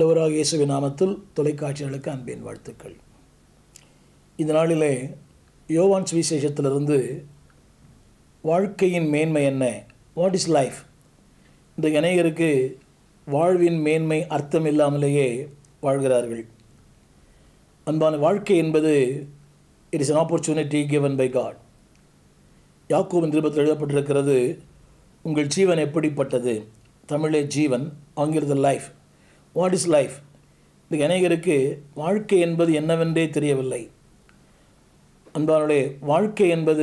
ஆண்டவராக இயேசுவின் நாமத்தில் தொலைக்காட்சிகளுக்கு அன்பின் வாழ்த்துக்கள் இந்த நாளிலே யோவான் சுவிசேஷத்திலிருந்து வாழ்க்கையின் மேன்மை என்ன வாட் இஸ் லைஃப் இந்த அநேகருக்கு வாழ்வின் மேன்மை அர்த்தம் இல்லாமலேயே வாழ்கிறார்கள் அன்பான வாழ்க்கை என்பது it is an opportunity given by God யாக்கோபின் திருப்பத்தில் எழுதப்பட்டிருக்கிறது உங்கள் ஜீவன் எப்படிப்பட்டது தமிழே ஜீவன் ஆங்கிலத்தில் லைஃப் வாட் இஸ் லைஃப் இந்த அநேகருக்கு வாழ்க்கை என்பது என்னவென்றே தெரியவில்லை அன்பானுடைய வாழ்க்கை என்பது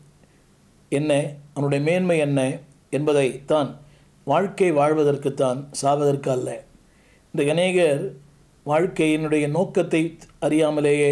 என்ன அவனுடைய மேன்மை என்ன என்பதை தான் வாழ்க்கை வாழ்வதற்குத்தான் சாவதற்கு அல்ல இந்த அநேகர் வாழ்க்கையினுடைய நோக்கத்தை அறியாமலேயே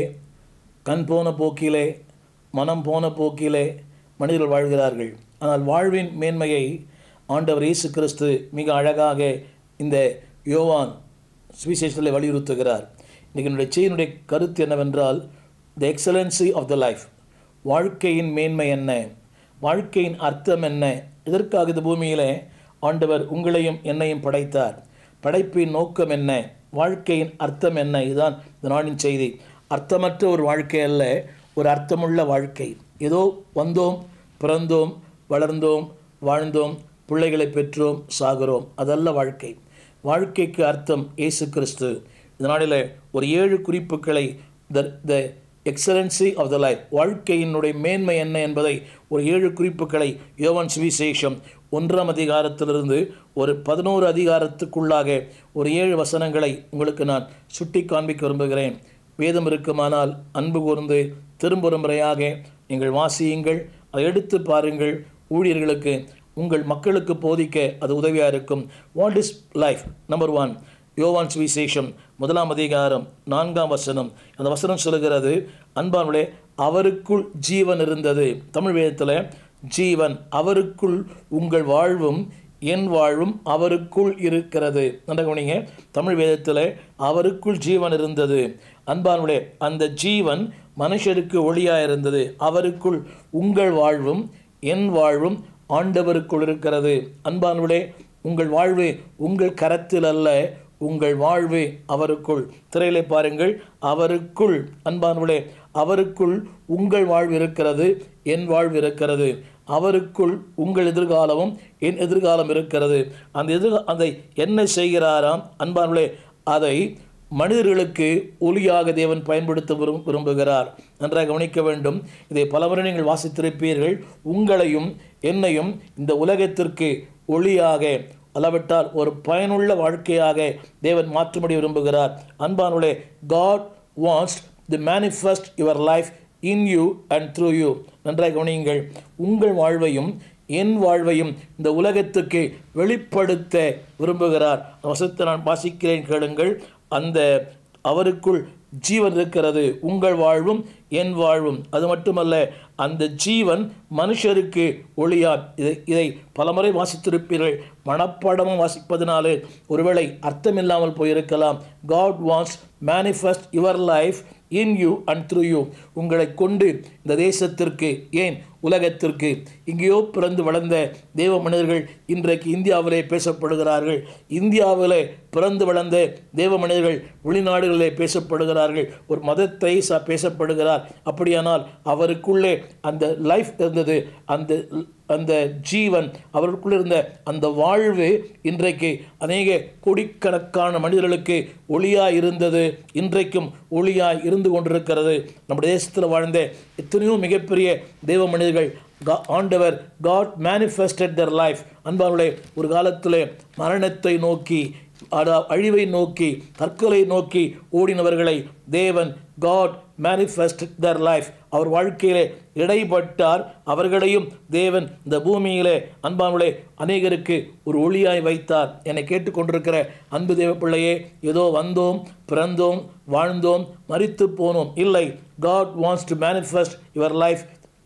கண் போன போக்கிலே மனம் போன போக்கிலே மனிதர்கள் வாழ்கிறார்கள் ஆனால் வாழ்வின் மேன்மையை ஆண்டவர் இயேசு கிறிஸ்து மிக அழகாக இந்த யோவான் சுவிசேஷத்தில் வலியுறுத்துகிறார் இன்றைக்கு என்னுடைய செய்தியினுடைய கருத்து என்னவென்றால் the excellency of the life வாழ்க்கையின் மேன்மை என்ன வாழ்க்கையின் அர்த்தம் என்ன இதற்காக இந்த பூமியிலே ஆண்டவர் உங்களையும் என்னையும் படைத்தார் படைப்பின் நோக்கம் என்ன வாழ்க்கையின் அர்த்தம் என்ன இதுதான் இந்த நாளின் செய்தி அர்த்தமற்ற ஒரு வாழ்க்கை அல்ல ஒரு அர்த்தமுள்ள வாழ்க்கை ஏதோ வந்தோம் பிறந்தோம் வளர்ந்தோம் வாழ்ந்தோம் பிள்ளைகளை பெற்றோம் சாகிறோம் அதல்ல வாழ்க்கை வாழ்க்கைக்கு அர்த்தம் இயேசு கிறிஸ்து இந்த நாளில் ஒரு ஏழு குறிப்புகளை the the excellency of the life வாழ்க்கையினுடைய மேன்மை என்ன என்பதை ஒரு ஏழு குறிப்புகளை யோவான் சுவிசேஷம் ஒன்றாம் அதிகாரத்திலிருந்து ஒரு பதினோரு அதிகாரத்துக்குள்ளாக ஒரு ஏழு வசனங்களை உங்களுக்கு நான் சுட்டி காண்பிக்க விரும்புகிறேன் வேதம் இருக்குமானால் அன்பு கூர்ந்து திரும்ப ஒரு முறையாக நீங்கள் வாசியுங்கள் அதை எடுத்து பாருங்கள் ஊழியர்களுக்கு உங்கள் மக்களுக்கு போதிக்க அது உதவியாக இருக்கும் what is life number one யோவான் சுவிசேஷம் முதலாம் அதிகாரம் நான்காம் வசனம் அந்த வசனம் சொல்லுகிறது அன்பானுடைய அவருக்குள் ஜீவன் இருந்தது தமிழ் வேதத்தில் ஜீவன் அவருக்குள் உங்கள் வாழ்வும் என் வாழ்வும் அவருக்குள் இருக்கிறது நன்றாக கவனிங்க தமிழ் வேதத்தில் அவருக்குள் ஜீவன் இருந்தது அன்பானுடைய அந்த ஜீவன் மனுஷருக்கு ஒளியாக இருந்தது அவருக்குள் உங்கள் வாழ்வும் என் வாழ்வும் ஆண்டவருக்குள் இருக்கிறது அன்பானுடைய உங்கள் வாழ்வு உங்கள் கரத்தில் அல்ல உங்கள் வாழ்வு அவருக்குள் திரையிலே பாருங்கள் அவருக்குள் அன்பானுடைய அவருக்குள் உங்கள் வாழ்வு இருக்கிறது என் வாழ்வு இருக்கிறது அவருக்குள் உங்கள் எதிர்காலமும் என் எதிர்காலம் இருக்கிறது அந்த எதிர் அதை என்ன செய்கிறாராம் அன்பானுடைய அதை மனிதர்களுக்கு ஒளியாக தேவன் பயன்படுத்த விரும் விரும்புகிறார் நன்றாக கவனிக்க வேண்டும் இதை பலமுறை நீங்கள் வாசித்திருப்பீர்கள் உங்களையும் என்னையும் இந்த உலகத்திற்கு ஒளியாக அளவிட்டால் ஒரு பயனுள்ள வாழ்க்கையாக தேவன் மாற்றும்படி விரும்புகிறார் அன்பானுடைய God wants the manifest your life in you and through you நன்றாக கவனியுங்கள் உங்கள் வாழ்வையும் என் வாழ்வையும் இந்த உலகத்துக்கு வெளிப்படுத்த விரும்புகிறார் வசத்தை நான் வாசிக்கிறேன் கேளுங்கள் அந்த அவருக்குள் ஜீவன் இருக்கிறது உங்கள் வாழ்வும் என் வாழ்வும் அது மட்டுமல்ல அந்த ஜீவன் மனுஷருக்கு ஒளியார் இதை இதை பலமுறை வாசித்திருப்பீர்கள் மனப்பாடமும் வாசிப்பதனாலே ஒருவேளை அர்த்தமில்லாமல் போயிருக்கலாம் God wants manifest your life in you and through you உங்களை கொண்டு இந்த தேசத்திற்கு ஏன் உலகத்திற்கு இங்கேயோ பிறந்து வளர்ந்த தேவ மனிதர்கள் இன்றைக்கு இந்தியாவிலே பேசப்படுகிறார்கள் இந்தியாவிலே பிறந்து வளர்ந்த தேவ மனிதர்கள் வெளிநாடுகளிலே பேசப்படுகிறார்கள் ஒரு மதத்தை ச பேசப்படுகிறார் அப்படியானால் அவருக்குள்ளே அந்த லைஃப் இருந்தது அந்த அந்த ஜீவன் அவருக்குள்ள இருந்த அந்த வாழ்வு இன்றைக்கு அநேக கோடிக்கணக்கான மனிதர்களுக்கு ஒளியாய் இருந்தது இன்றைக்கும் ஒளியாய் இருந்து கொண்டிருக்கிறது நம்முடைய தேசத்தில் வாழ்ந்த எத்தனையோ மிகப்பெரிய தெய்வ மனிதர்கள் ஆண்டவர் காட் மேனிஃபெஸ்டட் தர் லைஃப் அன்பானுடைய ஒரு காலத்தில் மரணத்தை நோக்கி அதா அழிவை நோக்கி தற்கொலை நோக்கி ஓடினவர்களை தேவன் காட் மேனிஃபெஸ்ட் தர் லைஃப் அவர் வாழ்க்கையிலே இடைப்பட்டார் அவர்களையும் தேவன் இந்த பூமியிலே அன்பானுடைய அநேகருக்கு ஒரு ஒளியாய் வைத்தார் என்னை கேட்டுக்கொண்டிருக்கிற அன்பு தேவ பிள்ளையே ஏதோ வந்தோம் பிறந்தோம் வாழ்ந்தோம் மறித்து போனோம் இல்லை God wants to manifest your life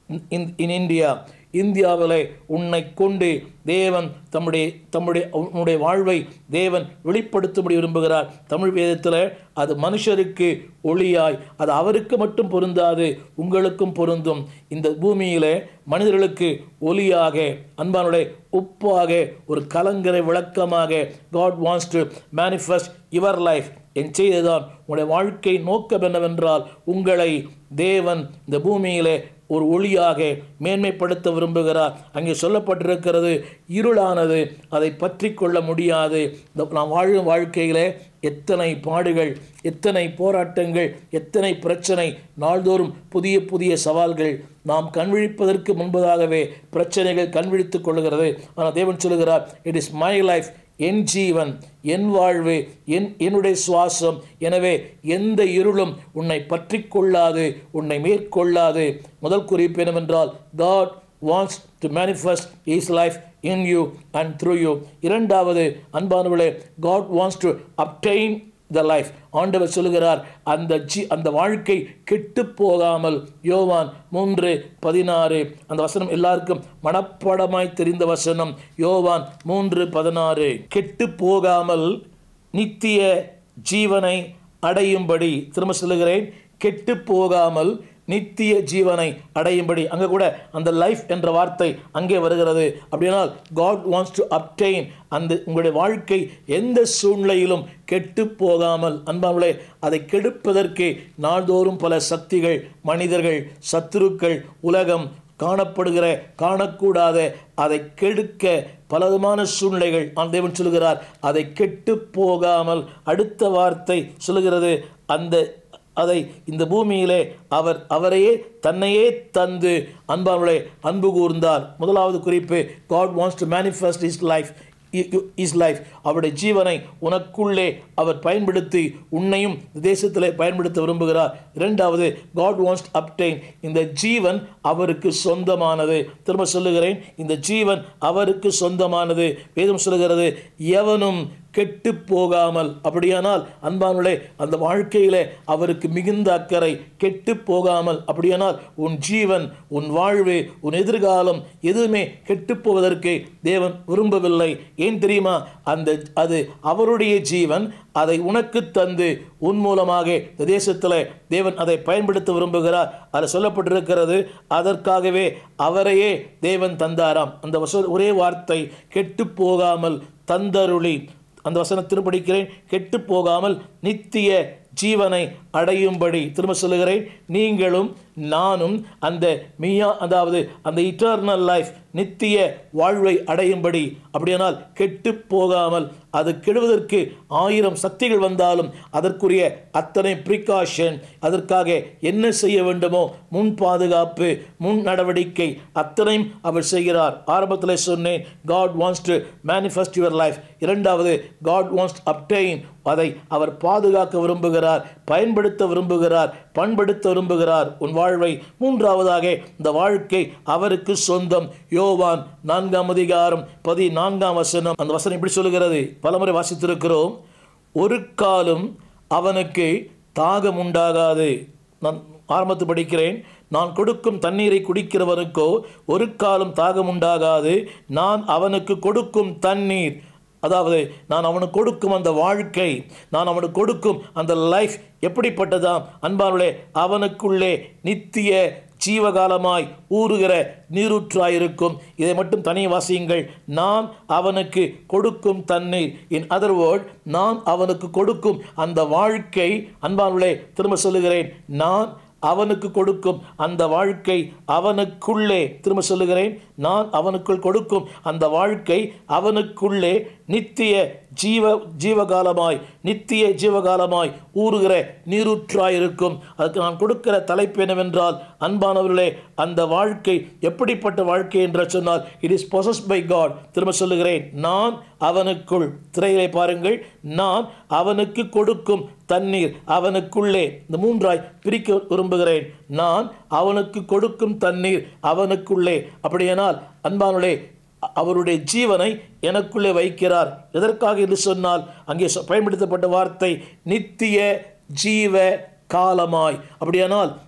in in India இந்தியாவிலே உன்னை கொண்டு தேவன் தம்முடைய தம்முடைய உன்னுடைய வாழ்வை தேவன் வெளிப்படுத்தும்படி விரும்புகிறார் தமிழ் வேதத்தில் அது மனுஷருக்கு ஒளியாய் அது அவருக்கு மட்டும் பொருந்தாது உங்களுக்கும் பொருந்தும் இந்த பூமியிலே மனிதர்களுக்கு ஒளியாக அன்பானுடைய உப்பாக ஒரு கலங்கரை விளக்கமாக God wants to manifest your life என் செய்ததான் உங்களுடைய வாழ்க்கை நோக்கம் என்னவென்றால் உங்களை தேவன் இந்த பூமியிலே ஒரு ஒளியாக மேன்மைப்படுத்த விரும்புகிறார் அங்கே சொல்லப்பட்டிருக்கிறது இருளானது அதை பற்றி கொள்ள முடியாது இந்த நாம் வாழும் வாழ்க்கையிலே எத்தனை பாடுகள் எத்தனை போராட்டங்கள் எத்தனை பிரச்சனை நாள்தோறும் புதிய புதிய சவால்கள் நாம் கண்விழிப்பதற்கு முன்பதாகவே பிரச்சனைகள் கண்விழித்துக் கொள்கிறது ஆனால் தேவன் சொல்லுகிறார் இட் இஸ் மை லைஃப் என் ஜீவன் என் வாழ்வு என் என்னுடைய சுவாசம் எனவே எந்த இருளும் உன்னை பற்றி கொள்ளாது உன்னை மேற்கொள்ளாது முதல் குறிப்பு என்னவென்றால் God wants to manifest is life in you and through you இரண்டாவது அன்பானவர்களே God wants to obtain the life ஆண்டவர் சொல்லுகிறார் அந்த ஜி அந்த வாழ்க்கை கெட்டு போகாமல் யோவான் மூன்று பதினாறு அந்த வசனம் எல்லாருக்கும் மனப்பாடமாய் தெரிந்த வசனம் யோவான் மூன்று பதினாறு கெட்டு போகாமல் நித்திய ஜீவனை அடையும்படி திரும்ப சொல்லுகிறேன் கெட்டு போகாமல் நித்திய ஜீவனை அடையும்படி அங்கே கூட அந்த லைஃப் என்ற வார்த்தை அங்கே வருகிறது அப்படியானால் காட் வாண்ட்ஸ் டு அப்டெயின் அந்த உங்களுடைய வாழ்க்கை எந்த சூழ்நிலையிலும் கெட்டு போகாமல் அன்பாங்களே அதை கெடுப்பதற்கு நாள்தோறும் பல சக்திகள் மனிதர்கள் சத்துருக்கள் உலகம் காணப்படுகிற காணக்கூடாத அதை கெடுக்க பலவிதமான சூழ்நிலைகள் ஆன் தேவன் சொல்லுகிறார் அதை கெட்டு போகாமல் அடுத்த வார்த்தை சொல்லுகிறது அந்த அதை இந்த பூமியிலே அவர் அவரையே தன்னையே தந்து அன்பானவர்களே அன்பு கூர்ந்தார் முதலாவது குறிப்பு God wants to manifest is life is life அவருடைய ஜீவனை உனக்குள்ளே அவர் பயன்படுத்தி உன்னையும் தேசத்திலே பயன்படுத்த விரும்புகிறார் இரண்டாவது காட் வாண்ட்ஸ் அப்டைன் இந்த ஜீவன் அவருக்கு சொந்தமானது திரும்ப சொல்லுகிறேன் இந்த ஜீவன் அவருக்கு சொந்தமானது வேதம் சொல்லுகிறது எவனும் கெட்டு போகாமல் அப்படியானால் அன்பானுளே அந்த வாழ்க்கையிலே அவருக்கு மிகுந்த அக்கறை கெட்டு போகாமல் அப்படியானால் உன் ஜீவன் உன் வாழ்வு உன் எதிர்காலம் எதுவுமே கெட்டு போவதற்கு தேவன் விரும்பவில்லை ஏன் தெரியுமா அந்த அது அவருடைய ஜீவன் அதை உனக்கு தந்து உன் மூலமாக இந்த தேசத்தில் தேவன் அதை பயன்படுத்த விரும்புகிறார் அதில் சொல்லப்பட்டிருக்கிறது அதற்காகவே அவரையே தேவன் தந்தாராம் அந்த வச ஒரே வார்த்தை கெட்டு போகாமல் தந்தருளி அந்த வசனத்திற்கு படிக்கிறேன் கெட்டு போகாமல் நித்திய ஜீவனை அடையும்படி திரும்ப சொல்லுகிறேன் நீங்களும் நானும் அந்த மியா அதாவது அந்த இட்டர்னல் லைஃப் நித்திய வாழ்வை அடையும்படி அப்படியானால் கெட்டு போகாமல் அது கெடுவதற்கு ஆயிரம் சக்திகள் வந்தாலும் அதற்குரிய அத்தனை ப்ரிகாஷன் அதற்காக என்ன செய்ய வேண்டுமோ முன் பாதுகாப்பு முன் நடவடிக்கை அத்தனையும் அவர் செய்கிறார் ஆரம்பத்தில் சொன்னேன் God wants to manifest your life இரண்டாவது காட் வாண்ட்ஸ் அப்டெயின் அதை அவர் பாதுகாக்க விரும்புகிறார் பயன்படுத்த விரும்புகிறார் பண்படுத்த விரும்புகிறார் உன் வாழ்வை மூன்றாவதாக இந்த வாழ்க்கை அவருக்கு சொந்தம் யோவான் நான்காம் அதிகாரம் பதினான்காம் வசனம் அந்த வசனம் இப்படி சொல்லுகிறது பலமுறை வாசித்திருக்கிறோம் ஒரு காலம் அவனுக்கு தாகம் உண்டாகாது நான் ஆரம்பத்து படிக்கிறேன் நான் கொடுக்கும் தண்ணீரை குடிக்கிறவனுக்கோ ஒரு காலம் தாகம் உண்டாகாது நான் அவனுக்கு கொடுக்கும் தண்ணீர் அதாவது நான் அவனுக்கு கொடுக்கும் அந்த வாழ்க்கை நான் அவனுக்கு கொடுக்கும் அந்த லைஃப் எப்படிப்பட்டதாம் அன்பானுளே அவனுக்குள்ளே நித்திய ஜீவகாலமாய் ஊறுகிற நீரூற்றாயிருக்கும் இதை மட்டும் தனி வாசியுங்கள் நான் அவனுக்கு கொடுக்கும் தண்ணீர் இன் அதர் வேர்ட் நான் அவனுக்கு கொடுக்கும் அந்த வாழ்க்கை அன்பானுளே திரும்ப சொல்லுகிறேன் நான் அவனுக்கு கொடுக்கும் அந்த வாழ்க்கை அவனுக்குள்ளே திரும்ப சொல்லுகிறேன் நான் அவனுக்குள் கொடுக்கும் அந்த வாழ்க்கை அவனுக்குள்ளே நித்திய ஜீவ ஜீவகாலமாய் நித்திய ஜீவகாலமாய் ஊறுகிற நீரூற்றாயிருக்கும் அதுக்கு நான் கொடுக்கிற தலைப்பு என்னவென்றால் அன்பானவர்களே அந்த வாழ்க்கை எப்படிப்பட்ட வாழ்க்கை என்று சொன்னால் it is possess by God திரும்ப சொல்லுகிறேன் நான் அவனுக்குள் திரையிலே பாருங்கள் நான் அவனுக்கு கொடுக்கும் தண்ணீர் அவனுக்குள்ளே இந்த மூன்றாய் பிரிக்க விரும்புகிறேன் நான் அவனுக்கு கொடுக்கும் தண்ணீர் அவனுக்குள்ளே அப்படியானால் அன்பானுடைய அவருடைய ஜீவனை எனக்குள்ளே வைக்கிறார் எதற்காக என்று சொன்னால் அங்கே சொ- பயன்படுத்தப்பட்ட வார்த்தை நித்திய ஜீவ காலமாய் அப்படியானால்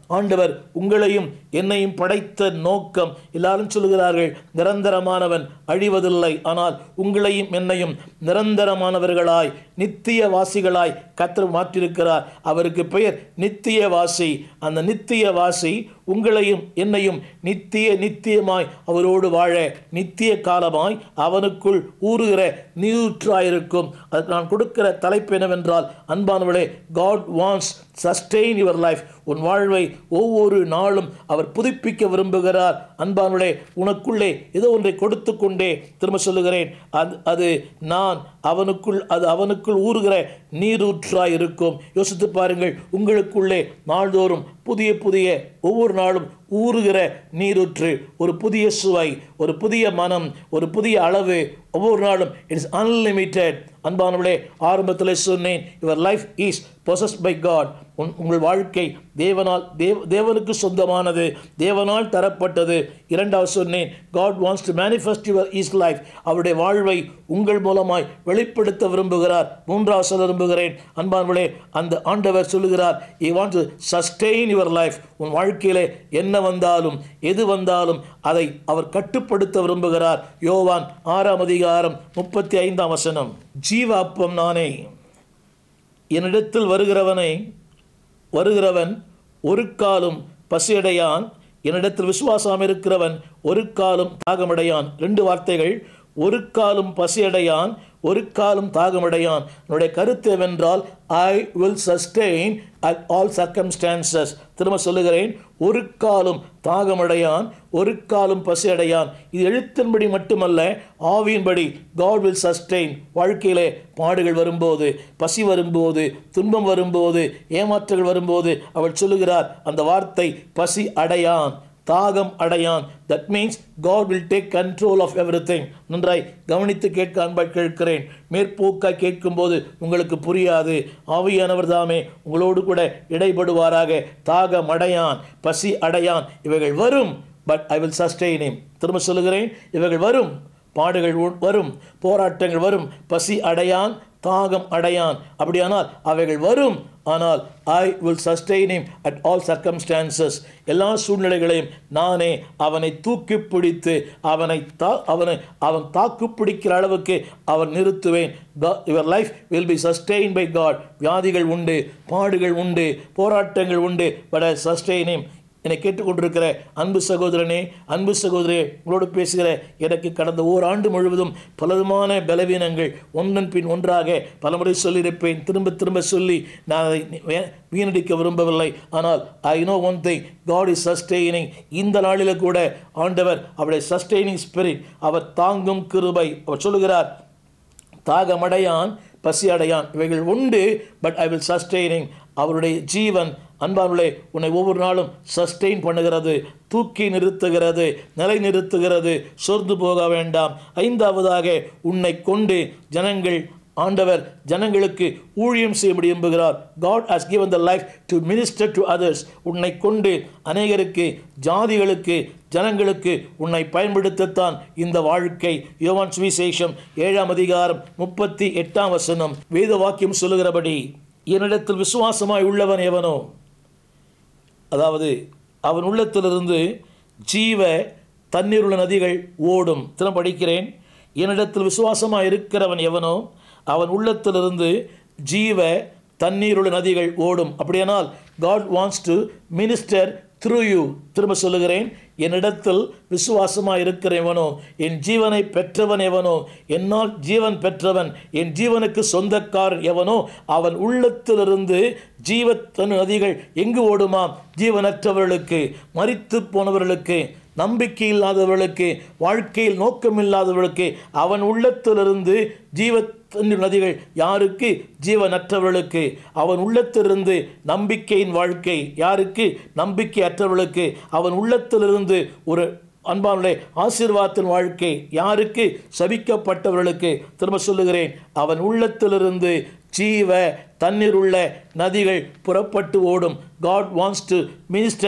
ஆண்டவர் உங்களையும் என்னையும் படைத்த நோக்கம் எல்லாரும் சொல்கிறார்கள் நிரந்தரமானவன் அழிவதில்லை ஆனால் உங்களையும் என்னையும் நிரந்தரமானவர்களாய் நித்திய வாசிகளாய் கத்தர் மாற்றிருக்கிறார் அவருக்கு பெயர் நித்திய வாசி அந்த நித்திய வாசி உங்களையும் என்னையும் நித்திய நித்தியமாய் அவரோடு வாழ நித்திய காலமாய் அவனுக்குள் ஊறுகிற நீரூற்றாயிருக்கும் அதுக்கு நான் கொடுக்கிற தலைப்பு என்னவென்றால் அன்பானவளே God wants sustain your life உன் வாழ்வை ஒவ்வொரு நாளும் அவர் புதுப்பிக்க விரும்புகிறார் அன்பானவளே உனக்குள்ளே ஏதோ ஒன்றை கொடுத்து கொண்டே திரும்ப சொல்லுகிறேன் அது அது நான் அவனுக்குள் அது அவனுக்குள் ஊறுகிற நீரூற்றாய் இருக்கும் யோசித்து பாருங்கள் உங்களுக்குள்ளே நாள்தோறும் புதிய புதிய ஒவ்வொரு நாளும் ஊறுகிற நீரூற்று ஒரு புதிய சுவை ஒரு புதிய மனம் ஒரு புதிய அளவு ஒவ்வொரு நாளும் இட்ஸ் அன்லிமிட்டெட் அன்பானவளே ஆரம்பத்தில் சொன்னேன் your life is possessed by God உன் உங்கள் வாழ்க்கை தேவனால் தேவ தேவனுக்கு சொந்தமானது தேவனால் தரப்பட்டது இரண்டாவது சொன்னேன் God wants to manifest your is life அவருடைய வாழ்வை உங்கள் மூலமாய் வெளிப்படுத்த விரும்புகிறார் மூன்றாவது சொல்ல விரும்புகிறேன் அன்பானவளே அந்த ஆண்டவர் சொல்லுகிறார் he want to sustain your life உன் வாழ்க்கையிலே என்ன வந்தாலும் எது வந்தாலும் அதை அவர் கட்டுப்படுத்த விரும்புகிறார் யோவான் ஆறாம் அதிகாரம் முப்பத்தி ஐந்தாம் வசனம் ஜீவ அப்பம் நானே என்னிடத்தில் வருகிறவனை வருகிறவன் ஒரு காலும் பசியடையான் என்னிடத்தில் விசுவாசம் இருக்கிறவன் ஒரு காலும் தாகமடையான் ரெண்டு வார்த்தைகள் ஒரு காலும் பசியடையான் ஒரு காலும் தாகமடையான் என்னுடைய கருத்து என்னவென்றால் I will sustain at all circumstances திரும்ப சொல்லுகிறேன் ஒரு காலும் தாகமடையான் ஒரு காலும் பசியடையான் இது எழுத்தின்படி மட்டுமல்ல ஆவியின்படி காட் வில் சஸ்டெயின் வாழ்க்கையிலே பாடுகள் வரும்போது பசி வரும்போது துன்பம் வரும்போது ஏமாற்றங்கள் வரும்போது அவள் சொல்லுகிறார் அந்த வார்த்தை பசி அடையான் தாகம் அடையான் that means God will take control of everything நன்றாய் கவனித்து கேட்க அன்பாய் கேட்கிறேன் மேற்போக்காய் கேட்கும்போது உங்களுக்கு புரியாது ஆவியானவர் தாமே உங்களோடு கூட இடைபடுவாராக தாகம் அடையான் பசி அடையான் இவைகள் வரும் but I will sustain him திரும்ப சொல்லுகிறேன் இவைகள் வரும் பாடுகள் உ- வரும் போராட்டங்கள் வரும் பசி அடையான் தாகம் அடையான் அப்படியானால் அவைகள் வரும் ஆனால் I will sustain him at all circumstances எல்லா சூழ்நிலைகளையும் நானே அவனை தூக்கி பிடித்து அவனை தா அவனை அவன் தாக்கு பிடிக்கிற அளவுக்கு அவன் நிறுத்துவேன் your life will be sustain by God வியாதிகள் உண்டு பாடுகள் உண்டு போராட்டங்கள் உண்டு பட் ஐ சஸ்டெயின் him என்னை கேட்டுக்கொண்டிருக்கிற அன்பு சகோதரனே அன்பு சகோதரே உங்களோடு பேசுகிற எனக்கு கடந்த ஓராண்டு முழுவதும் பலவிதமான பலவீனங்கள் ஒன்றன் பின் ஒன்றாக பலமுறை சொல்லியிருப்பேன் திரும்ப திரும்ப சொல்லி நான் அதை வே- வீணடிக்க விரும்பவில்லை ஆனால் I know one thing God is sustaining இந்த நாளில் கூட ஆண்டவர் அவருடைய சஸ்டெய்னிங் ஸ்பிரிட் அவர் தாங்கும் கிருபை அவர் சொல்லுகிறார் தாகமடையான் பசி அடையான் இவைகள் உண்டு பட் ஐ வில் சஸ்டெய்னிங் அவருடைய ஜீவன் அன்பானுள்ளே உன்னை ஒவ்வொரு நாளும் சஸ்டெயின் பண்ணுகிறது தூக்கி நிறுத்துகிறது நிலை நிறுத்துகிறது சோர்ந்து போக வேண்டாம் ஐந்தாவதாக உன்னை கொண்டு ஜனங்கள் ஆண்டவர் ஜனங்களுக்கு ஊழியம் செய்ய விரும்புகிறார் God has given the life to minister to others உன்னை கொண்டு அநேகருக்கு ஜாதிகளுக்கு ஜனங்களுக்கு உன்னை பயன்படுத்தத்தான் இந்த வாழ்க்கை யோவான் சுவிசேஷம் ஏழாம் அதிகாரம் முப்பத்தி எட்டாம் வசனம் வேத வாக்கியம் சொல்லுகிறபடி என்னிடத்தில் விசுவாசமாய் உள்ளவன் எவனோ அதாவது அவன் உள்ளத்திலிருந்து ஜீவ தண்ணீருள்ள நதிகள் ஓடும் தினம் படிக்கிறேன் என்னிடத்தில் விசுவாசமாக இருக்கிறவன் எவனோ அவன் உள்ளத்திலிருந்து ஜீவ தண்ணீருள்ள நதிகள் ஓடும் அப்படியானால் God wants to minister through you திரும்ப சொல்லுகிறேன் என்னிடத்தில் விசுவாசமாக இருக்கிறவனோ என் ஜீவனை பெற்றவன் எவனோ என்னால் ஜீவன் பெற்றவன் என் ஜீவனுக்கு சொந்தக்காரன் எவனோ அவன் உள்ளத்திலிருந்து ஜீவத்தன் நதிகள் எங்கு ஓடுமாம் ஜீவனற்றவர்களுக்கு மரித்து போனவர்களுக்கு நம்பிக்கை இல்லாதவர்களுக்கு வாழ்க்கையில் நோக்கம் இல்லாதவர்களுக்கு அவன் உள்ளத்திலிருந்து ஜீவ தண்ணீர் நதிகள் யாருக்கு ஜீவனற்றவர்களுக்கு அவன் உள்ளத்திலிருந்து நம்பிக்கையின் வாழ்க்கை யாருக்கு நம்பிக்கை அற்றவர்களுக்கு அவன் உள்ளத்திலிருந்து ஒரு அன்பானுடைய ஆசீர்வாதத்தின் வாழ்க்கை யாருக்கு சபிக்கப்பட்டவர்களுக்கு திரும்ப சொல்லுகிறேன் அவன் உள்ளத்திலிருந்து ஜீவ தண்ணீர் உள்ள நதிகள் புறப்பட்டு ஓடும் God wants to minister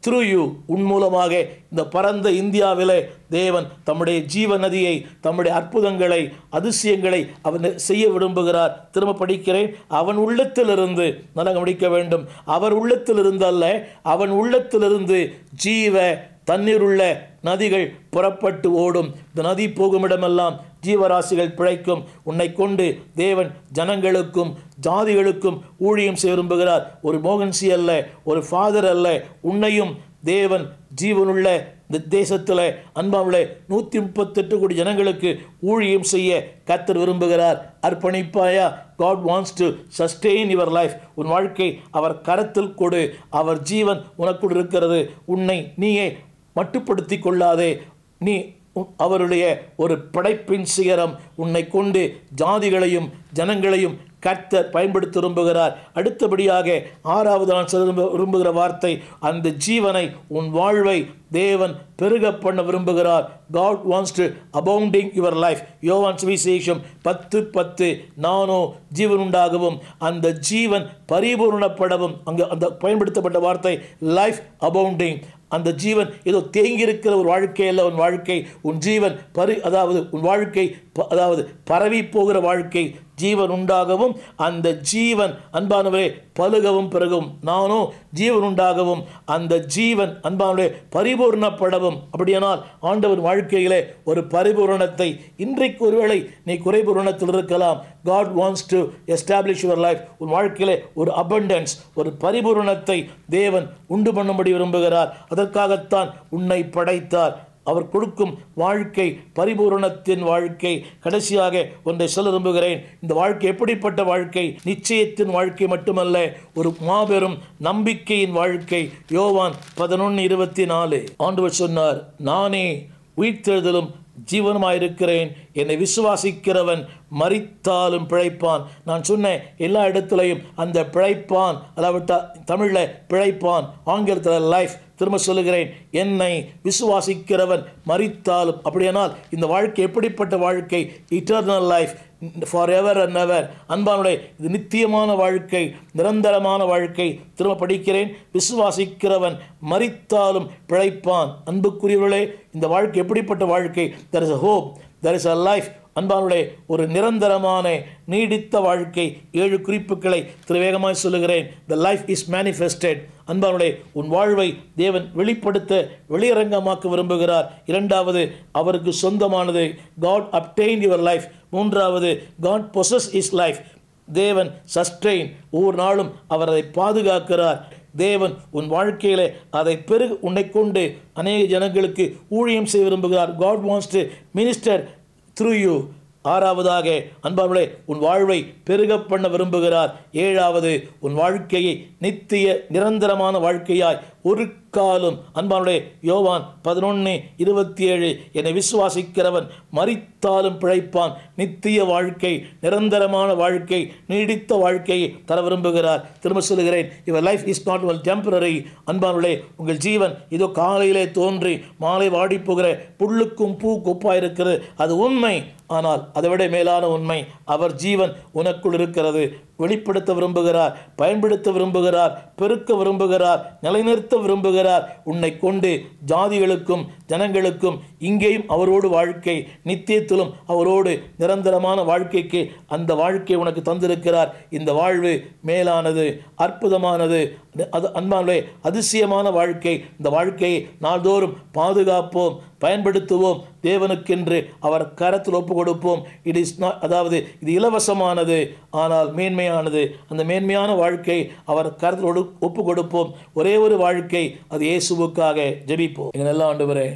through you உன் மூலமாக இந்த பரந்த இந்தியாவிலே தேவன் தம்முடைய ஜீவ நதியை தம்முடைய அற்புதங்களை அதிசயங்களை அவன் செய்ய விரும்புகிறார் திரும்ப படிக்கிறேன் அவன் உள்ளத்திலிருந்து நல்லா கவனிக்க வேண்டும் அவர் உள்ளத்திலிருந்து அல்ல அவன் உள்ளத்திலிருந்து ஜீவ தண்ணீருள்ள நதிகள் புறப்பட்டு ஓடும் இந்த நதி போகுமிடமெல்லாம் ஜீவராசிகள் பிழைக்கும் உன்னை கொண்டு தேவன் ஜனங்களுக்கும் ஜாதிகளுக்கும் ஊழியம் செய்ய விரும்புகிறார் ஒரு மோகன்சி அல்ல ஒரு ஃபாதர் அல்ல உன்னையும் தேவன் ஜீவனுள்ள இந்த தேசத்தில் அன்பாவுள்ள நூற்றி முப்பத்தெட்டு கோடி ஜனங்களுக்கு ஊழியம் செய்ய கத்தர் விரும்புகிறார் அர்ப்பணிப்பாயா God wants to sustain your life உன் வாழ்க்கை அவர் கரத்தில் கொடு அவர் ஜீவன் உனக்குள் இருக்கிறது உன்னை நீயே மட்டுப்படுத்தி கொள்ளாதே நீ உ- அவருடைய ஒரு படைப்பின் சிகரம் உன்னை கொண்டு ஜாதிகளையும் ஜனங்களையும் கர்த்தர் பயன்படுத்த விரும்புகிறார் அடுத்தபடியாக ஆறாவது நான் சொல்ல விரும்ப- விரும்புகிற வார்த்தை அந்த ஜீவனை உன் வாழ்வை தேவன் பெருக பண்ண விரும்புகிறார் God wants to abounding your life யோவான் சுவிசேஷம் பத்து பத்து நானோ ஜீவன் உண்டாகவும் அந்த ஜீவன் பரிபூர்ணப்படவும் அங்கே அந்த பயன்படுத்தப்பட்ட வார்த்தை லைஃப் அபவுண்டிங் அந்த ஜீவன் ஏதோ தேங்கி இருக்கிற ஒரு வாழ்க்கை அல்ல உன் வாழ்க்கை உன் ஜீவன் பரி அதாவது உன் வாழ்க்கை ப- அதாவது பரவி போகிற வாழ்க்கை ஜீவன் உண்டாகவும் அந்த ஜீவன் அன்பானவரே பலுகவும் பிறகும் நானோ ஜீவன் உண்டாகவும் அந்த ஜீவன் அன்பானவரே பரிபூர்ணப்படவும் அப்படியானால் ஆண்டவர் வாழ்க்கையிலே ஒரு பரிபூரணத்தை இன்றைக்கு ஒருவேளை நீ குறைபூரணத்தில் இருக்கலாம் God wants to establish your life உன் வாழ்க்கையிலே ஒரு abundance ஒரு பரிபூரணத்தை தேவன் உண்டு பண்ணும்படி விரும்புகிறார் அதற்காகத்தான் உன்னை படைத்தார் அவர் கொடுக்கும் வாழ்க்கை பரிபூரணத்தின் வாழ்க்கை கடைசியாக ஒன்றை சொல்ல விரும்புகிறேன் இந்த வாழ்க்கை எப்படிப்பட்ட வாழ்க்கை நிச்சயத்தின் வாழ்க்கை மட்டுமல்ல ஒரு மாபெரும் நம்பிக்கையின் வாழ்க்கை யோவான் பதினொன்று இருபத்தி நாலு ஆண்டவர் சொன்னார் நானே உயிர்த்தெழுதலும் ஜீவனுமாயிருக்கிறேன் என்னை விசுவாசிக்கிறவன் மரித்தாலும் பிழைப்பான் நான் சொன்ன எல்லா இடத்துலையும் அந்த பிழைப்பான் அதாவது தமிழில் பிழைப்பான் ஆங்கிலத்தில் லைஃப் திரும்ப சொல்லுகிறேன் என்னை விசுவாசிக்கிறவன் மரித்தாலும் அப்படியானால் இந்த வாழ்க்கை எப்படிப்பட்ட வாழ்க்கை eternal life forever and ever அன்பானுடைய இது நித்தியமான வாழ்க்கை நிரந்தரமான வாழ்க்கை திரும்ப படிக்கிறேன் விசுவாசிக்கிறவன் மரித்தாலும் பிழைப்பான் அன்புக்குரியவர்களே இந்த வாழ்க்கை எப்படிப்பட்ட வாழ்க்கை there is a hope there is a life அன்பானுடைய ஒரு நிரந்தரமான நீடித்த வாழ்க்கை ஏழு குறிப்புகளை திருவேகமாய் சொல்லுகிறேன் த லைஃப் இஸ் மேனிஃபெஸ்டட் அன்பானுடைய உன் வாழ்வை தேவன் வெளிப்படுத்த வெளியரங்கமாக்க விரும்புகிறார் இரண்டாவது அவருக்கு சொந்தமானது காட் அப்டெயின் யுவர் லைஃப் மூன்றாவது காட் பொசஸ் இஸ் லைஃப் தேவன் சஸ்டெயின் ஒவ்வொரு நாளும் அவர் அதை பாதுகாக்கிறார் தேவன் உன் வாழ்க்கையிலே அதை பெருகு உன்னை கொண்டு அநேக ஜனங்களுக்கு ஊழியம் செய்ய விரும்புகிறார் God wants to minister through you ஆறாவதாக அன்பார்களே உன் வாழ்வை பெருக பண்ண விரும்புகிறார் ஏழாவது உன் வாழ்க்கையை நித்திய நிரந்தரமான வாழ்க்கையாய் ஒரு காலம் அன்பானுடைய யோவான் பதினொன்று இருபத்தி ஏழு என்னை விசுவாசிக்கிறவன் மரித்தாலும் பிழைப்பான் நித்திய வாழ்க்கை நிரந்தரமான வாழ்க்கை நீடித்த வாழ்க்கையை தர விரும்புகிறார் திரும்ப சொல்லுகிறேன் இவர் life is not one temporary அன்பானுடைய உங்கள் ஜீவன் இதோ காலையிலே தோன்றி மாலை வாடி போகிற புல்லுக்கும் பூ கொப்பாயிருக்கிறது அது உண்மை ஆனால் அதை விட மேலான உண்மை அவர் ஜீவன் உனக்குள் இருக்கிறது வெளிப்படுத்த விரும்புகிறார் பயன்படுத்த விரும்புகிறார் பெருக்க விரும்புகிறார் நிலைநிறுத்த விரும்புகிறார் உன்னை கொண்டு ஜாதிகளுக்கும் ஜனங்களுக்கும் இங்கேயும் அவரோடு வாழ்க்கை நித்தியத்திலும் அவரோடு நிரந்தரமான வாழ்க்கைக்கு அந்த வாழ்க்கை உனக்கு தந்திருக்கிறார் இந்த வாழ்வு மேலானது அற்புதமானது அது அன்பானே அதிசயமான வாழ்க்கை இந்த வாழ்க்கையை நாள்தோறும் பாதுகாப்போம் பயன்படுத்துவோம் தேவனுக்கென்று அவர் கரத்தில் ஒப்பு கொடுப்போம் இட் இஸ் நாட் அதாவது இது இலவசமானது ஆனால் மேன்மையானது அந்த மேன்மையான வாழ்க்கை அவர் கரத்தில் ஒடு ஒப்பு கொடுப்போம் ஒரே ஒரு வாழ்க்கை அது இயேசுவுக்காக ஜெபிப்போம் எங்கள் நல்ல ஆண்டவரே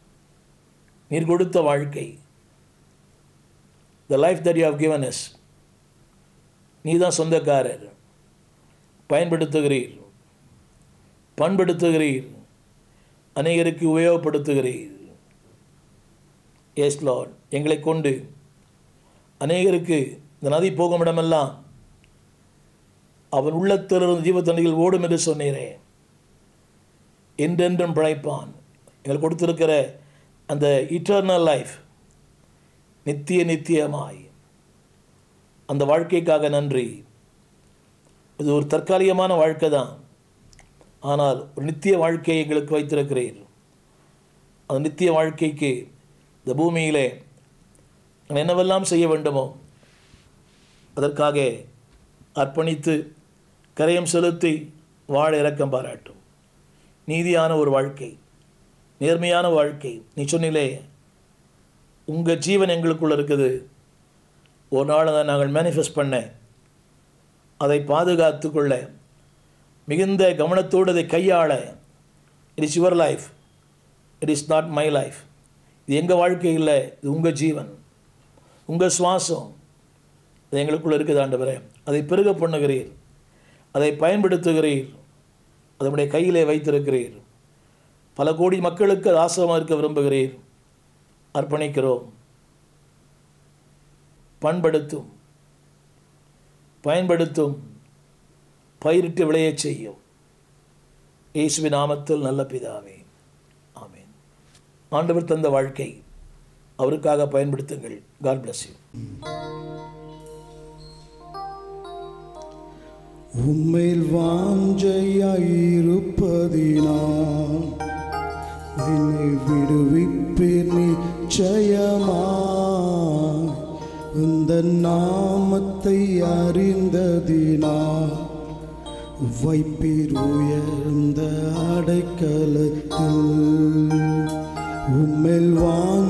நீர் கொடுத்த வாழ்க்கை the life that you have given us நீ தான் சொந்தக்காரர் பயன்படுத்துகிறீர் பண்படுத்துகிறீர் அநேகருக்கு உபயோகப்படுத்துகிறீர் எஸ் லார்ட் எங்களை கொண்டு அநேகருக்கு இந்த நதி போகும் இடமெல்லாம் அவன் உள்ளத்திலிருந்து ஜீவத்தண்ணிகள் ஓடும் என்று சொன்னீரே என்றென்றும் பிழைப்பான் எங்களுக்கு கொடுத்திருக்கிற அந்த இட்டர்னல் லைஃப் நித்திய நித்தியமாய் அந்த வாழ்க்கைக்காக நன்றி இது ஒரு தற்காலிகமான வாழ்க்கை தான் ஆனால் ஒரு நித்திய வாழ்க்கையை எங்களுக்கு வைத்திருக்கிறீர் அந்த நித்திய வாழ்க்கைக்கு இந்த பூமியிலே நான் என்னவெல்லாம் செய்ய வேண்டுமோ அதற்காக அர்ப்பணித்து கரையம் செலுத்தி வாழ இறக்கம் பாராட்டும் நீதியான ஒரு வாழ்க்கை நேர்மையான வாழ்க்கை நீ சொன்னிலே உங்கள் ஜீவன் எங்களுக்குள்ள இருக்குது ஒரு நாள் அதை நாங்கள் மேனிஃபெஸ்ட் பண்ண அதை பாதுகாத்து கொள்ள மிகுந்த கவனத்தோடு அதை கையாள it is your life it is not my life இது எங்கள் வாழ்க்கை இல்லை இது உங்கள் ஜீவன் உங்கள் சுவாசம் இது எங்களுக்குள்ளே இருக்குது ஆண்டவரே அதை பெருக பண்ணுகிறீர் அதை பயன்படுத்துகிறீர் அதை நம்முடைய கையிலே வைத்திருக்கிறீர் பல கோடி மக்களுக்கு அது ஆசிரமாக இருக்க விரும்புகிறீர் அர்ப்பணிக்கிறோம் பண்படுத்தும் பயன்படுத்தும் பயிரிட்டு விளையச் செய்யும் இயேசுவின் நாமத்தில் நல்ல பிதாவே ஆமென் ஆண்டவர் தந்த வாழ்க்கை அவருக்காக பயன்படுத்துங்கள் காட் bless you உம்மையில் வாஞ்சையாயிருப்பதினால் என்னை விடுவிப்பீர் நிச்சயமா இந்த நாமத்தை அறிந்ததினால் வைப்பீர் உயர்ந்த அடைக்கலத்தில் உம்மில்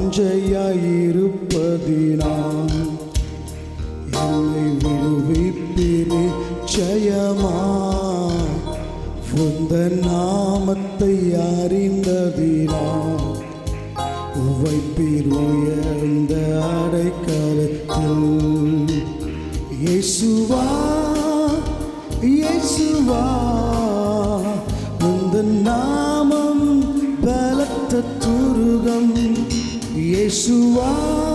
வாஞ்சையாயிருப்பதினால் என்னை விடுவிப்பீரே ஜெயமா உந்த நாமத்தை அறிந்ததினா வைப்பீர் உயர்ந்த அடைக்கலத்தில் இயேசுவா இயேசுவா உந்த நாமம் பலத்த துருகம் இயேசுவா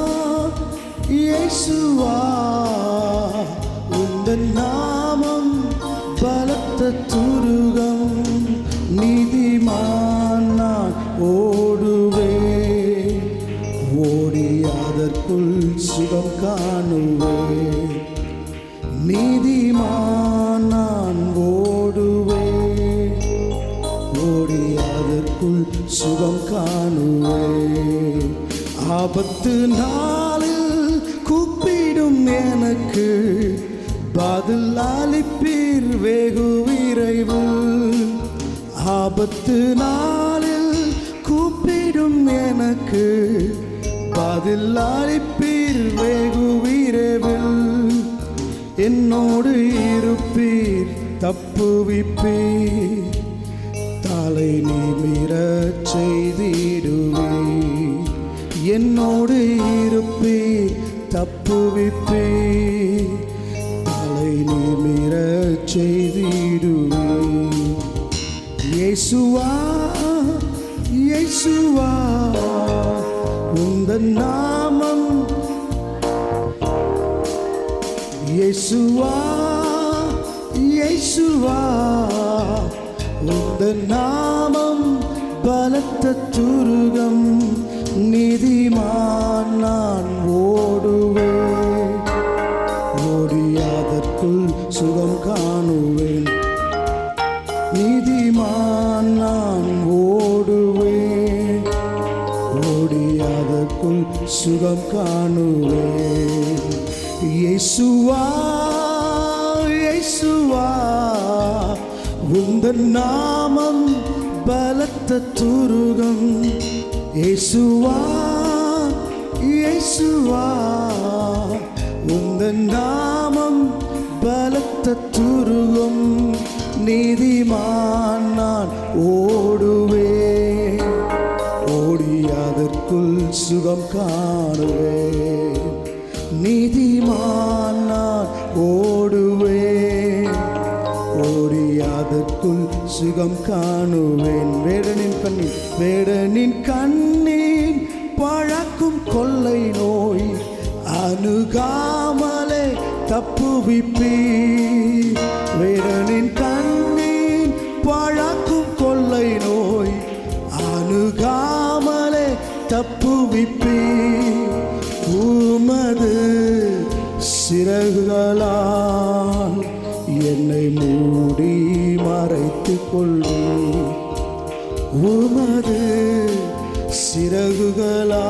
இயேசுவா உந்த நாமம் பலத்த துருகம் நீதிமான் நான் ஓடுவே ஓடி அதற்குள் சுகம் காணுவே நீதிமான் நான் ஓடுவே ஓடி அதற்குள் சுகம் காணுவே ஆபத்து நாளில் கூப்பிடும் எனக்கு பதில் அளிப்பீர் வெகு விரைவு ஆபத்து நாளில் கூப்பிடும் எனக்கு பதில் அளிப்பீர் வெகு விரைவில் என்னோடு இருப்பீர் தப்புவிப்பீர் தலை நிமிரச் செய்திடுவே என்னோடு இருப்பீர் தப்புவிப்பே தலை நிமிரச் செய்திடுவே இயேசுவா இயேசுவா உந்த நாமம் இயேசுவா இயேசுவா உந்த நாமம் பலத்த துருகம் நீதிமான் நான் ஓடுவே ஓடி அதற்குள் சுகம் காணுவேன் நீதிமான் நான் ஓடுவேன் ஓடி அதற்குள் சுகம் காணுவேன் இயேசுவா இயேசுவா உந்த நாமம் பலத்த துருகம் இயேசுவா இயேசுவா உந்த நாமம் பலத்த துருகம் நீதிமான் நான் ஓடுவேன் ஓடி அதற்குள் சுகம் காணுவேன் நீதிமான் நான் ஓடுவேன் ஓடி அதற்குள் சுகம் காணுவேன் வேடனின் கண்ணீர் வேடனின் கண்ணீர் பழக்கும் கொள்ளை நோய் அணுகாமலே தப்புவிப்பீ வேடனின் கண்ணீர் பழக்கும் கொள்ளை நோய் அணுகாமலே தப்புவிப்பீ உமது சிறகுகளால் என்னை மூடி மறைத்து மறைத்துக் கொள்வேன் உமது சிறகுகளா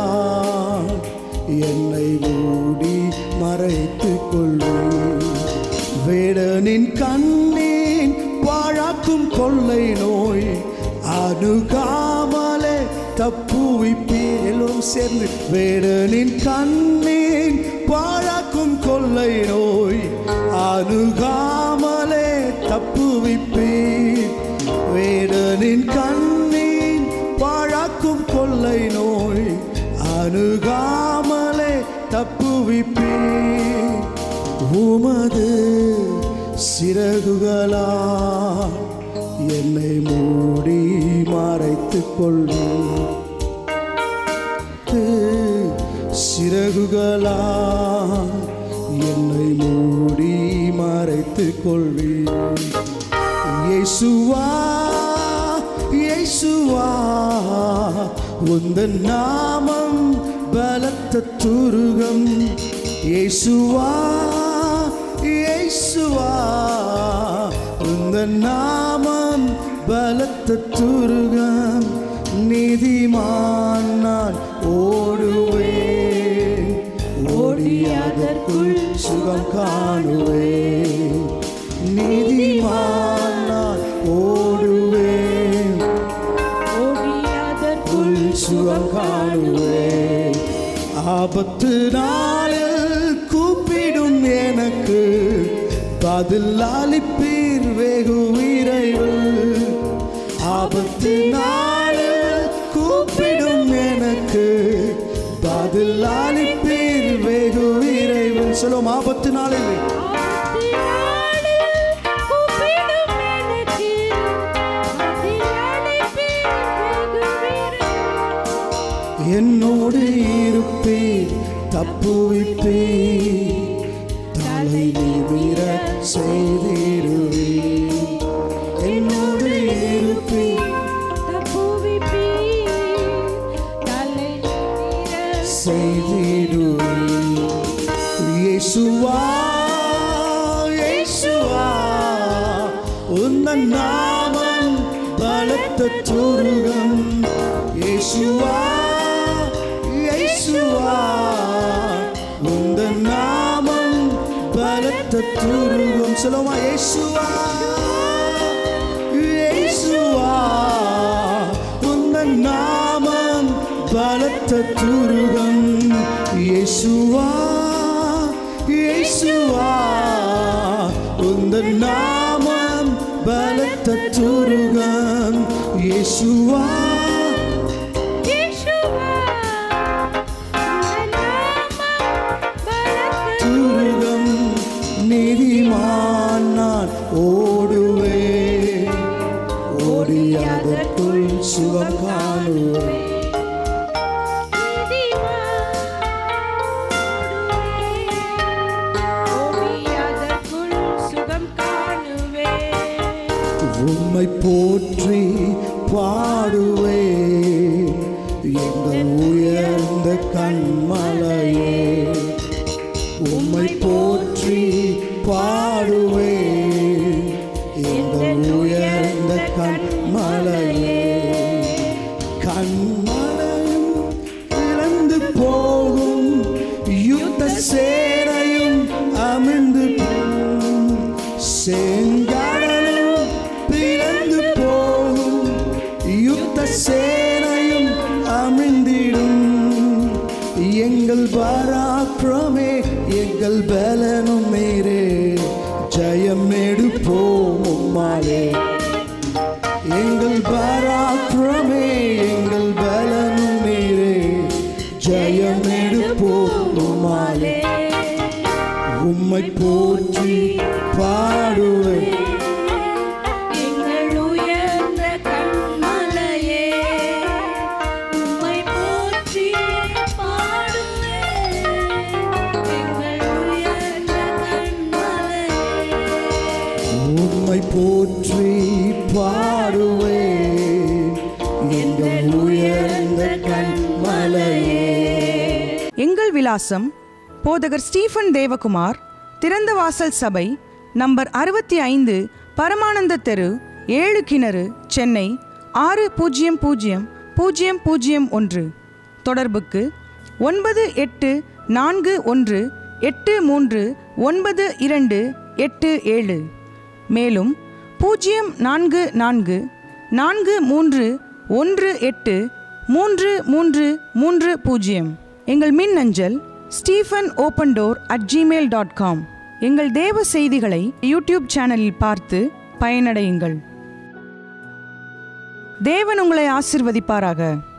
என்னை மூடி மறைத்துக் கொள்வேன் வேடனின் கண்ணீன் பாழாக்கும் கொள்ளை நோய் அணுகாமலே தப்புவிப்பீர் எல்லோரும் சேர்ந்து வேடனின் கண்ணீன் பாழாக்கும் கொள்ளை நோய் அணுகாமலே தப்புவிப்பீர் வேடனின் கண்ணீன் பாழாக்கும் கொள்ளை நோய் அணுகாமலே தப்புவிப்பீர் உமது சிறகுகளா என்னை மூடி மறைத்துக் கொள்வேன் சிறகுகளா என்னை மூடி மறைத்துக் கொள்வேன் இயேசுவா இயேசுவா உந்தன் நாமம் பலத்த துருகம் இயேசுவா இயேசுவா உந்தன் நாமம் பலத்த துருகம் நீதிமான் நான் ஓடுவேன் ஓடி அதற்குள் சுகம் காணுவேன் நீதிமான் நான் ஓடுவேன் உள் சுகம் காணுவேன் ஆபத்து நாளில் கூப்பிடும் எனக்கு பதில் அளிப்பீர் வெகு விரைவில் ஆபத்து நாளில் கூப்பிடும் எனக்கு பதில் அளிப்பீர் வெகு விரைவில் சொல்லும் ஆபத்து நாளில் என்னோடு இருப்பீர் தப்புவிப்பீர் தலை நிமிர செய்திடுவீர் என்னோடு இருப்பீர் செய்திடுவீர் இயேசுவா இயேசுவா உந்தன் நாமம் பலத்த துருகம் இயேசுவா இயேசுவா உந்தன் நாமம் பலத்த துருகம் சொல்லுமா இயேசுவா இயேசுவா உந்தன் நாமம் பலத்த துருகம் இயேசுவா இயேசுவா உந்தன் நாமம் பலத்த துருகம் இயேசுவா துருகம் நீதிமான் நான் ஓடுவேன் ஓடி அதற்குள் சுகம் காணுவேன் உம்மை போற்றி பாடுவே எங்கள் உயர்ந்த கண்மலையே உம்மை போற்றி பாடுவே எங்கள் உயர்ந்த கண்மலையே கண்மலையும் இழந்து போகும் யுத்த சேனையும் அமிழ்ந்து போகும் செங்கடலும் பிளந்து போகும் யுத்த சேனையும் அமிழ்ந்திடும் எங்கள் பராக்கிரமே எங்கள் பலனும் மேரே ஜெயம் எடுப்போம் உம்மாலே எங்கள் பராக்கிரமே எங்கள் பலனும் மேரே ஜெயம் எடுப்போம் உம்மாலே உம்மை போற்றி பாடுவேன் எங்கள் உயர்ந்த கண்மலையே உம்மை போற்றி பாடுவேன் எங்கள் உயர்ந்த கண்மலையே உம்மை போற்றி பாடுவேன் எங்கள் உயர்ந்த கண்மலையே எங்கள் விலாசம் போதகர் ஸ்டீஃபன் தேவகுமார் திறந்த வாசல் சபை நம்பர் அறுபத்தி ஐந்து பரமானந்த தெரு ஏழு கிணறு சென்னை ஆறு பூஜ்ஜியம் பூஜ்ஜியம் பூஜ்ஜியம் பூஜ்ஜியம் ஒன்று தொடர்புக்கு ஒன்பது எட்டு நான்கு ஒன்று எட்டு மூன்று ஒன்பது இரண்டு எட்டு ஏழு மேலும் பூஜ்ஜியம் நான்கு நான்கு நான்கு மூன்று ஒன்று எட்டு மூன்று மூன்று மூன்று பூஜ்ஜியம் எங்கள் மின் அஞ்சல் Stephen open door at Gmail dot com எங்கள் தேவ செய்திகளை யூடியூப் சேனலில் பார்த்து பயனடையுங்கள் தேவன் உங்களை ஆசிர்வதிப்பாராக